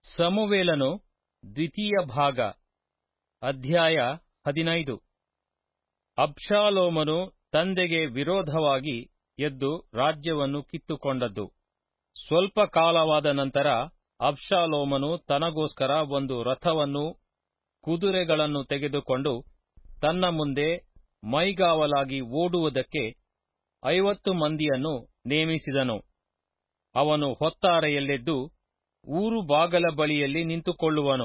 ಸಮುವೇಲನು ದ್ವಿತೀಯ ಭಾಗ ಅಧ್ಯಾಯ ಹದಿನೈದು ಅಬ್ಷಾಲೋಮನು ತಂದೆಗೆ ವಿರೋಧವಾಗಿ ಎದ್ದು ರಾಜ್ಯವನ್ನು ಕಿತ್ತುಕೊಂಡದ್ದು ಸ್ವಲ್ಪ ಕಾಲವಾದ ನಂತರ ಅಬ್ಷಾಲೋಮನು ತನಗೋಸ್ಕರ ಒಂದು ರಥವನ್ನೂ ಕುದುರೆಗಳನ್ನು ತೆಗೆದುಕೊಂಡು ತನ್ನ ಮುಂದೆ ಮೈಗಾವಲಾಗಿ ಓಡುವುದಕ್ಕೆ ಐವತ್ತು ಮಂದಿಯನ್ನು ನೇಮಿಸಿದನು ಅವನು ಹೊತ್ತಾರೆಯಲ್ಲೆದ್ದು ಊರು ಬಾಗಲ ಬಳಿಯಲ್ಲಿ ನಿಂತುಕೊಳ್ಳುವನು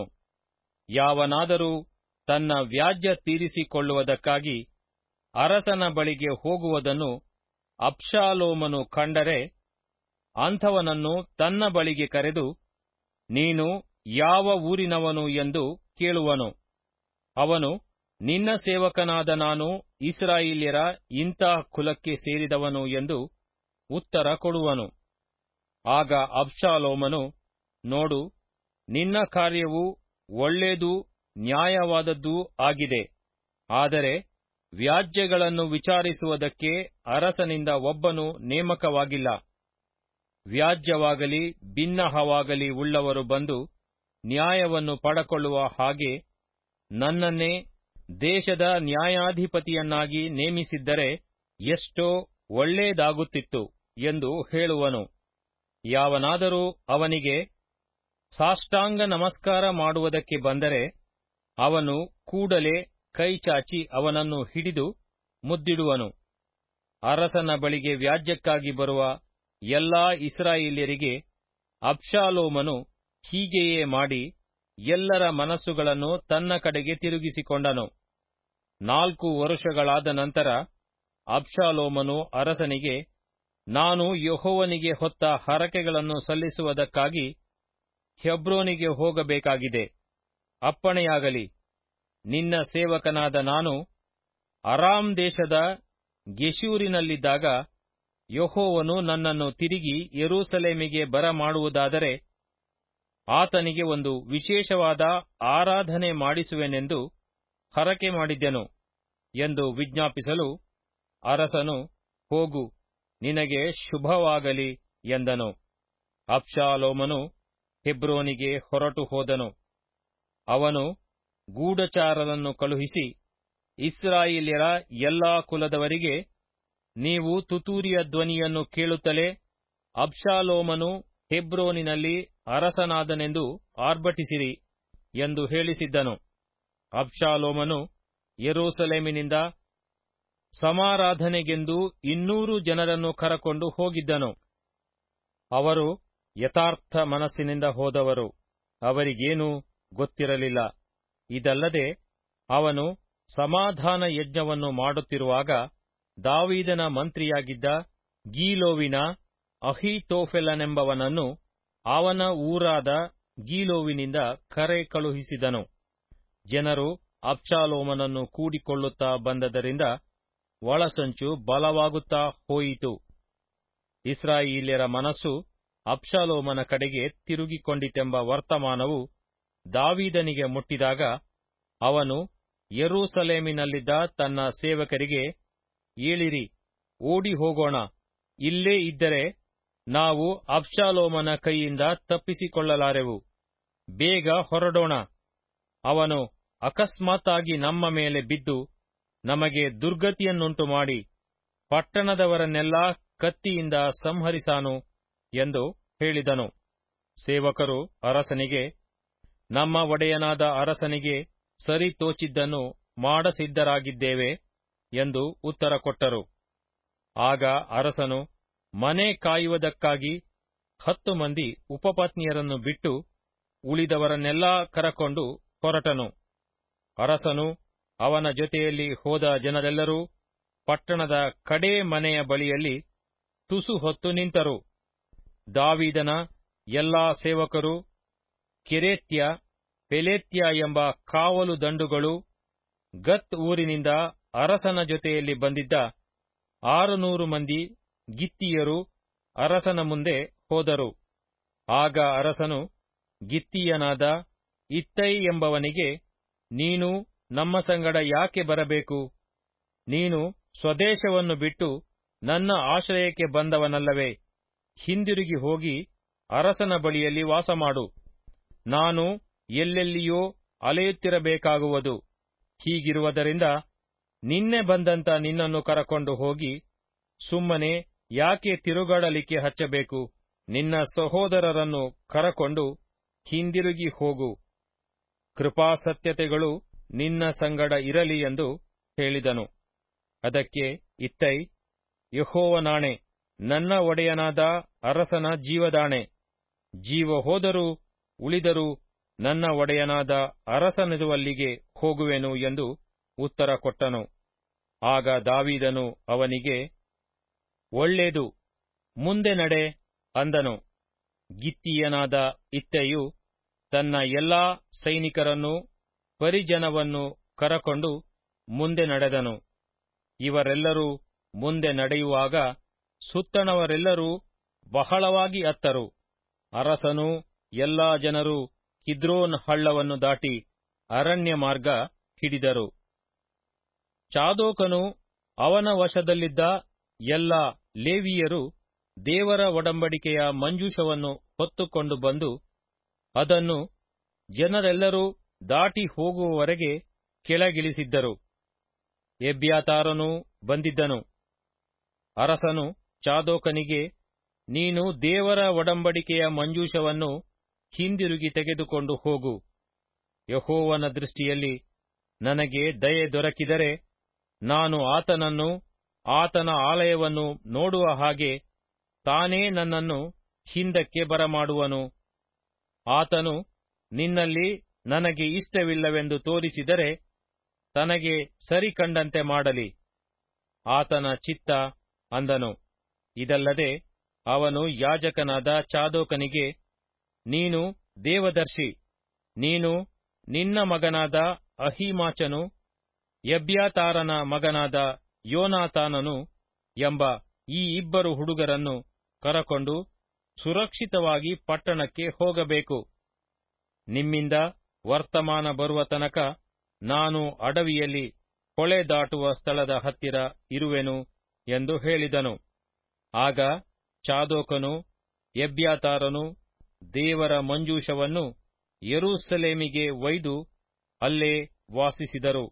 ಯಾವನಾದರೂ ತನ್ನ ವ್ಯಾಜ್ಯ ತೀರಿಸಿಕೊಳ್ಳುವುದಕ್ಕಾಗಿ ಅರಸನ ಬಳಿಗೆ ಹೋಗುವುದನ್ನು ಅಬ್ಷಾಲೋಮನು ಕಂಡರೆ ಅಂಥವನನ್ನು ತನ್ನ ಬಳಿಗೆ ಕರೆದು ನೀನು ಯಾವ ಊರಿನವನು ಎಂದು ಕೇಳುವನು ಅವನು ನಿನ್ನ ಸೇವಕನಾದ ನಾನು ಇಸ್ರಾಯೇಲ್ಯರ ಇಂಥ ಕುಲಕ್ಕೆ ಸೇರಿದವನು ಎಂದು ಉತ್ತರ ಕೊಡುವನು ಆಗ ಅಬ್ಷಾಲೋಮನು ನೋಡು ನಿನ್ನ ಕಾರ್ಯವು ಒಳ್ಳೇದೂ ನ್ಯಾಯವಾದದ್ದೂ ಆಗಿದೆ ಆದರೆ ವ್ಯಾಜ್ಯಗಳನ್ನು ವಿಚಾರಿಸುವುದಕ್ಕೆ ಅರಸನಿಂದ ಒಬ್ಬನು ನೇಮಕವಾಗಿಲ್ಲ ವ್ಯಾಜ್ಯವಾಗಲಿ ಬಿನ್ನಹವಾಗಲಿ ಉಳ್ಳವರು ಬಂದು ನ್ಯಾಯವನ್ನು ಪಡಕೊಳ್ಳುವ ಹಾಗೆ ನನ್ನನ್ನೇ ದೇಶದ ನ್ಯಾಯಾಧಿಪತಿಯನ್ನಾಗಿ ನೇಮಿಸಿದ್ದರೆ ಎಷ್ಟೋ ಒಳ್ಳೇದಾಗುತ್ತಿತ್ತು ಎಂದು ಹೇಳುವನು ಯಾವನಾದರೂ ಅವನಿಗೆ ಸಾಷ್ಟಾಂಗ ನಮಸ್ಕಾರ ಮಾಡುವುದಕ್ಕೆ ಬಂದರೆ ಅವನು ಕೂಡಲೇ ಕೈಚಾಚಿ ಅವನನ್ನು ಹಿಡಿದು ಮುದ್ದಿಡುವನು ಅರಸನ ಬಳಿಗೆ ವ್ಯಾಜ್ಯಕ್ಕಾಗಿ ಬರುವ ಎಲ್ಲಾ ಇಸ್ರಾಯೇಲ್ಯರಿಗೆ ಅಬ್ಷಾಲೋಮನು ಹೀಗೆಯೇ ಮಾಡಿ ಎಲ್ಲರ ಮನಸ್ಸುಗಳನ್ನು ತನ್ನ ಕಡೆಗೆ ತಿರುಗಿಸಿಕೊಂಡನು ನಾಲ್ಕು ವರುಷಗಳಾದ ನಂತರ ಅಬ್ಷಾಲೋಮನು ಅರಸನಿಗೆ ನಾನು ಯೆಹೋವನಿಗೆ ಹೊತ್ತ ಹರಕೆಗಳನ್ನು ಸಲ್ಲಿಸುವುದಕ್ಕಾಗಿ ಹೆಬ್ರೋನಿಗೆ ಹೋಗಬೇಕಾಗಿದೆ ಅಪ್ಪಣೆಯಾಗಲಿ ನಿನ್ನ ಸೇವಕನಾದ ನಾನು ಅರಾಮ್ ದೇಶದ ಗೆಶೂರಿನಲ್ಲಿದ್ದಾಗ ಯೆಹೋವನು ನನ್ನನ್ನು ತಿರುಗಿ ಯೆರೂಸಲೇಮಿಗೆ ಬರಮಾಡುವುದಾದರೆ ಆತನಿಗೆ ಒಂದು ವಿಶೇಷವಾದ ಆರಾಧನೆ ಮಾಡಿಸುವೆನೆಂದು ಹರಕೆ ಮಾಡಿದ್ದೆನು ಎಂದು ವಿಜ್ಞಾಪಿಸಲು ಅರಸನು ಹೋಗು ನಿನಗೆ ಶುಭವಾಗಲಿ ಎಂದನು ಅಬ್ಷಾಲೋಮನು ಹೆಬ್ರೋನಿಗೆ ಹೊರಟು ಹೋದನು ಅವನು ಗೂಢಚಾರರನ್ನು ಕಳುಹಿಸಿ ಇಸ್ರಾಯೇಲ್ಯರ ಎಲ್ಲಾ ಕುಲದವರಿಗೆ ನೀವು ತುತೂರಿಯ ಧ್ವನಿಯನ್ನು ಕೇಳುತ್ತಲೇ ಅಬ್ಷಾಲೋಮನು ಹೆಬ್ರೋನಿನಲ್ಲಿ ಅರಸನಾದನೆಂದು ಆರ್ಭಟಿಸಿರಿ ಎಂದು ಹೇಳಿಸಿದ್ದನು ಅಬ್ಷಾಲೋಮನು ಯೆರೂಸಲೇಮಿನಿಂದ ಸಮಾರಾಧನೆಗೆಂದು ಇನ್ನೂರು ಜನರನ್ನು ಕರಕೊಂಡು ಹೋಗಿದ್ದನು ಅವರು ಯಥಾರ್ಥ ಮನಸ್ಸಿನಿಂದ ಹೋದವರು ಅವರಿಗೇನೂ ಗೊತ್ತಿರಲಿಲ್ಲ ಇದಲ್ಲದೆ ಅವನು ಸಮಾಧಾನ ಯಜ್ಞವನ್ನು ಮಾಡುತ್ತಿರುವಾಗ ದಾವೀದನ ಮಂತ್ರಿಯಾಗಿದ್ದ ಗೀಲೋವಿನ ಅಹೀತೋಫೆಲನೆಂಬವನನ್ನು ಅವನ ಊರಾದ ಗೀಲೋವಿನಿಂದ ಕರೆ ಕಳುಹಿಸಿದನು ಜನರು ಅಬ್ಷಾಲೋಮನನ್ನು ಕೂಡಿಕೊಳ್ಳುತ್ತಾ ಬಂದದರಿಂದ ಒಳಸಂಚು ಬಲವಾಗುತ್ತಾ ಹೋಯಿತು ಇಸ್ರಾಯೇಲ್ಯರ ಮನಸ್ಸು ಅಬ್ಷಾಲೋಮನ ಕಡೆಗೆ ತಿರುಗಿಕೊಂಡಿತೆಂಬ ವರ್ತಮಾನವು ದಾವೀದನಿಗೆ ಮುಟ್ಟಿದಾಗ ಅವನು ಯೆರೂಸಲೇಮಿನಲ್ಲಿದ್ದ ತನ್ನ ಸೇವಕರಿಗೆ ಏಳಿರಿ ಓಡಿ ಹೋಗೋಣ ಇಲ್ಲೇ ಇದ್ದರೆ ನಾವು ಅಬ್ಷಾಲೋಮನ ಕೈಯಿಂದ ತಪ್ಪಿಸಿಕೊಳ್ಳಲಾರೆವು ಬೇಗ ಹೊರಡೋಣ ಅವನು ಅಕಸ್ಮಾತ್ತಾಗಿ ನಮ್ಮ ಮೇಲೆ ಬಿದ್ದು ನಮಗೆ ದುರ್ಗತಿಯನ್ನುಂಟು ಮಾಡಿ ಪಟ್ಟಣದವರನ್ನೆಲ್ಲಾ ಕತ್ತಿಯಿಂದ ಸಂಹರಿಸಾನು ಎಂದು ಹೇಳಿದನು ಸೇವಕರು ಅರಸನಿಗೆ ನಮ್ಮ ಒಡೆಯನಾದ ಅರಸನಿಗೆ ಸರಿ ತೋಚಿದ್ದನ್ನು ಮಾಡಸಿದ್ಧರಾಗಿದ್ದೇವೆ ಎಂದು ಉತ್ತರ ಕೊಟ್ಟರು ಆಗ ಅರಸನು ಮನೆ ಕಾಯುವುದಕ್ಕಾಗಿ ಹತ್ತು ಮಂದಿ ಉಪಪತ್ನಿಯರನ್ನು ಬಿಟ್ಟು ಉಳಿದವರನ್ನೆಲ್ಲಾ ಕರಕೊಂಡು ಹೊರಟನು ಅರಸನು ಅವನ ಜೊತೆಯಲ್ಲಿ ಹೋದ ಜನರೆಲ್ಲರೂ ಪಟ್ಟಣದ ಕಡೇ ಮನೆಯ ಬಳಿಯಲ್ಲಿ ತುಸು ಹೊತ್ತು ನಿಂತರು ದಾವೀದನ ಎಲ್ಲಾ ಸೇವಕರು ಕೆರೇತ್ಯ ಪೆಲೇತ್ಯ ಎಂಬ ಕಾವಲು ದಂಡುಗಳು ಗತ್ ಊರಿನಿಂದ ಅರಸನ ಜೊತೆಯಲ್ಲಿ ಬಂದಿದ್ದ ಆರುನೂರು ಮಂದಿ ಗಿತ್ತಿಯರು ಅರಸನ ಮುಂದೆ ಹೋದರು ಆಗ ಅರಸನು ಗಿತ್ತೀಯನಾದ ಇತ್ತೈ ಎಂಬವನಿಗೆ ನೀನು ನಮ್ಮ ಸಂಗಡ ಯಾಕೆ ಬರಬೇಕು ನೀನು ಸ್ವದೇಶವನ್ನು ಬಿಟ್ಟು ನನ್ನ ಆಶ್ರಯಕ್ಕೆ ಬಂದವನಲ್ಲವೇ ಹಿಂದಿರುಗಿ ಹೋಗಿ ಅರಸನ ಬಳಿಯಲ್ಲಿ ವಾಸಮಾಡು ನಾನು ಎಲ್ಲೆಲ್ಲಿಯೋ ಅಲೆಯುತ್ತಿರಬೇಕಾಗುವುದು ಹೀಗಿರುವುದರಿಂದ ನಿನ್ನೆ ಬಂದಂತ ನಿನ್ನನ್ನು ಕರಕೊಂಡು ಹೋಗಿ ಸುಮ್ಮನೆ ಯಾಕೆ ತಿರುಗಾಡಲಿಕ್ಕೆ ಹಚ್ಚಬೇಕು ನಿನ್ನ ಸಹೋದರರನ್ನು ಕರಕೊಂಡು ಹಿಂದಿರುಗಿ ಹೋಗು ಕೃಪಾಸತ್ಯತೆಗಳು ನಿನ್ನ ಸಂಗಡ ಇರಲಿ ಎಂದು ಹೇಳಿದನು ಅದಕ್ಕೆ ಇತ್ತೈ ಯಹೋವನಾಣೆ ನನ್ನ ಒಡೆಯನಾದ ಅರಸನ ಜೀವದಾಣೆ ಜೀವ ಹೋದರೂ ಉಳಿದರೂ ನನ್ನ ಒಡೆಯನಾದ ಅರಸನಿರುವಲ್ಲಿಗೆ ಹೋಗುವೆನು ಎಂದು ಉತ್ತರ ಕೊಟ್ಟನು ಆಗ ದಾವೀದನು ಅವನಿಗೆ ಒಳ್ಳೇದು ಮುಂದೆ ನಡೆ ಅಂದನು ಗಿತ್ತೀಯನಾದ ಇತ್ತೆಯು ತನ್ನ ಎಲ್ಲಾ ಸೈನಿಕರನ್ನು ಪರಿಜನವನ್ನು ಕರಕೊಂಡು ಮುಂದೆ ನಡೆದನು ಇವರೆಲ್ಲರೂ ಮುಂದೆ ನಡೆಯುವಾಗ ಸುತ್ತಣವರೆಲ್ಲರೂ ಬಹಳವಾಗಿ ಅತ್ತರು ಅರಸನು ಎಲ್ಲಾ ಜನರು ಕಿದ್ರೋನ್ ಹಳ್ಳವನ್ನು ದಾಟಿ ಅರಣ್ಯ ಮಾರ್ಗ ಹಿಡಿದರು ಚಾದೋಕನು ಅವನ ವಶದಲ್ಲಿದ್ದ ಎಲ್ಲ ಲೇವಿಯರು ದೇವರ ಒಡಂಬಡಿಕೆಯ ಮಂಜೂಷವನ್ನು ಹೊತ್ತುಕೊಂಡು ಬಂದು ಅದನ್ನು ಜನರೆಲ್ಲರೂ ದಾಟಿ ಹೋಗುವವರೆಗೆ ಕೆಳಗಿಳಿಸಿದ್ದರು ಎಬ್ಯಾತಾರನೂ ಬಂದಿದ್ದನು ಅರಸನು ಚಾದೋಕನಿಗೆ ನೀನು ದೇವರ ಒಡಂಬಡಿಕೆಯ ಮಂಜೂಷವನ್ನು ಹಿಂದಿರುಗಿ ತೆಗೆದುಕೊಂಡು ಹೋಗು ಯಹೋವನ ದೃಷ್ಟಿಯಲ್ಲಿ ನನಗೆ ದಯೆ ದೊರಕಿದರೆ ನಾನು ಆತನನ್ನು ಆತನ ಆಲಯವನ್ನು ನೋಡುವ ಹಾಗೆ ತಾನೇ ನನ್ನನ್ನು ಹಿಂದಕ್ಕೆ ಬರಮಾಡುವನು ಆತನು ನಿನ್ನಲ್ಲಿ ನನಗೆ ಇಷ್ಟವಿಲ್ಲವೆಂದು ತೋರಿಸಿದರೆ ತನಗೆ ಸರಿ ಕಂಡಂತೆ ಮಾಡಲಿ ಆತನ ಚಿತ್ತ ಅಂದನು ಇದಲ್ಲದೆ ಅವನು ಯಾಜಕನಾದ ಚಾದೋಕನಿಗೆ ನೀನು ದೇವದರ್ಶಿ ನೀನು ನಿನ್ನ ಮಗನಾದ ಅಹಿಮಾಚನು ಎಬ್ಯಾತಾರನ ಮಗನಾದ ಯೋನಾತಾನನು ಎಂಬ ಈ ಇಬ್ಬರು ಹುಡುಗರನ್ನು ಕರಕೊಂಡು ಸುರಕ್ಷಿತವಾಗಿ ಪಟ್ಟಣಕ್ಕೆ ಹೋಗಬೇಕು ನಿಮ್ಮಿಂದ ವರ್ತಮಾನ ಬರುವ ತನಕ ನಾನು ಅಡವಿಯಲ್ಲಿ ಹೊಳೆ ದಾಟುವ ಸ್ಥಳದ ಹತ್ತಿರ ಇರುವೆನು ಎಂದು ಹೇಳಿದನು ಆಗ ಚಾದೋಕನು ಎಬ್ಯಾತಾರನು ದೇವರ ಮಂಜೂಷವನ್ನು ಯೆರೂಸಲೇಮಿಗೆ ಒಯ್ದು ಅಲ್ಲೇ ವಾಸಿಸಿದರು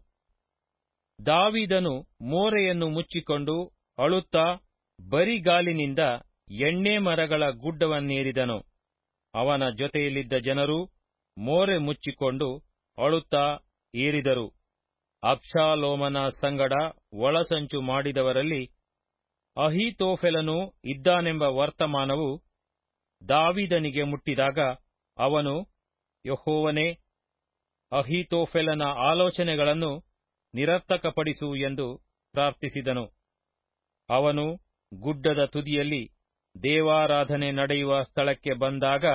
ದಾವಿದನು ಮೋರೆಯನ್ನು ಮುಚ್ಚಿಕೊಂಡು ಅಳುತ್ತಾ ಬರಿಗಾಲಿನಿಂದ ಎಣ್ಣೆ ಮರಗಳ ಗುಡ್ಡವನ್ನೇರಿದನು ಅವನ ಜೊತೆಯಲ್ಲಿದ್ದ ಜನರು ಮೋರೆ ಮುಚ್ಚಿಕೊಂಡು ಅಳುತ್ತಾ ಏರಿದರು ಅಬ್ಷಾಲೋಮನ ಸಂಗಡ ಒಳಸಂಚು ಮಾಡಿದವರಲ್ಲಿ ಅಹಿತೋಫೆಲನು ಇದ್ದಾನೆಂಬ ವರ್ತಮಾನವು ದಾವಿದನಿಗೆ ಮುಟ್ಟಿದಾಗ ಅವನು ಯಹೋವನೇ ಅಹಿತೋಫೆಲನ ಆಲೋಚನೆಗಳನ್ನು ನಿರರ್ಥಕಪಡಿಸು ಎಂದು ಪ್ರಾರ್ಥಿಸಿದನು ಅವನು ಗುಡ್ಡದ ತುದಿಯಲ್ಲಿ ದೇವಾರಾಧನೆ ನಡೆಯುವ ಸ್ಥಳಕ್ಕೆ ಬಂದಾಗ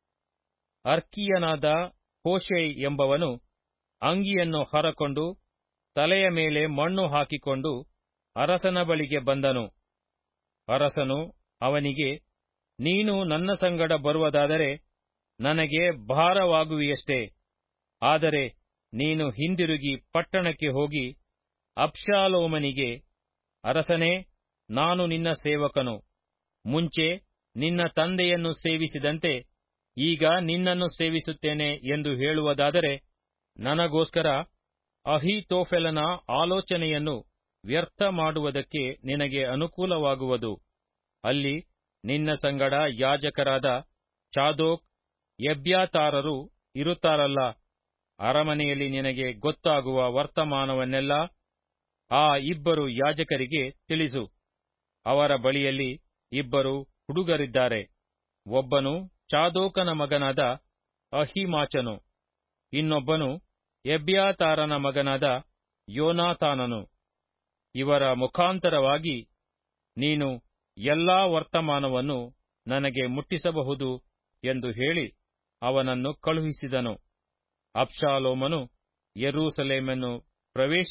ಅರ್ಕಿಯನಾದ ಹೋಶೈ ಎಂಬವನು ಅಂಗಿಯನ್ನು ಹರಕೊಂಡು ತಲೆಯ ಮೇಲೆ ಮಣ್ಣು ಹಾಕಿಕೊಂಡು ಅರಸನ ಬಳಿಗೆ ಬಂದನು ಅರಸನು ಅವನಿಗೆ ನೀನು ನನ್ನ ಸಂಗಡ ಬರುವುದಾದರೆ ನನಗೆ ಭಾರವಾಗುವಿಯಷ್ಟೇ ಆದರೆ ನೀನು ಹಿಂದಿರುಗಿ ಪಟ್ಟಣಕ್ಕೆ ಹೋಗಿ ಅಬ್ಷಾಲೋಮನಿಗೆ ಅರಸನೇ ನಾನು ನಿನ್ನ ಸೇವಕನು ಮುಂಚೆ ನಿನ್ನ ತಂದೆಯನ್ನು ಸೇವಿಸಿದಂತೆ ಈಗ ನಿನ್ನನ್ನು ಸೇವಿಸುತ್ತೇನೆ ಎಂದು ಹೇಳುವುದಾದರೆ ನನಗೋಸ್ಕರ ಅಹಿತೋಫೆಲನ ಆಲೋಚನೆಯನ್ನು ವ್ಯರ್ಥ ಮಾಡುವುದಕ್ಕೆ ನಿನಗೆ ಅನುಕೂಲವಾಗುವುದು ಅಲ್ಲಿ ನಿನ್ನ ಸಂಗಡ ಯಾಜಕರಾದ ಚಾದೋಕ್ ಎಬ್ಯಾತಾರರು ಇರುತ್ತಾರಲ್ಲ ಅರಮನೆಯಲ್ಲಿ ನಿನಗೆ ಗೊತ್ತಾಗುವ ವರ್ತಮಾನವನ್ನೆಲ್ಲ ಆ ಇಬ್ಬರು ಯಾಜಕರಿಗೆ ತಿಳಿಸು ಅವರ ಬಳಿಯಲ್ಲಿ ಇಬ್ಬರು ಹುಡುಗರಿದ್ದಾರೆ ಒಬ್ಬನು ಚಾದೋಕನ ಮಗನಾದ ಅಹಿಮಾಚನು ಇನ್ನೊಬ್ಬನು ಎಬ್ಯಾತಾರನ ಮಗನಾದ ಯೋನಾತಾನನು ಇವರ ಮುಖಾಂತರವಾಗಿ ನೀನು ಎಲ್ಲಾ ವರ್ತಮಾನವನ್ನು ನನಗೆ ಮುಟ್ಟಿಸಬಹುದು ಎಂದು ಹೇಳಿ ಅವನನ್ನು ಕಳುಹಿಸಿದನು ಅಬ್ಷಾಲೋಮನು ಯೆರೂಸಲೇಮನ್ನು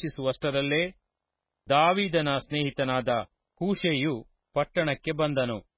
ಪ್ರವೇಶಿಸುವಷ್ಟರಲ್ಲೇ ದಾವಿದನ ಸ್ನೇಹಿತನಾದ ಹೂಷೆಯು ಪಟ್ಟಣಕ್ಕೆ ಬಂದನು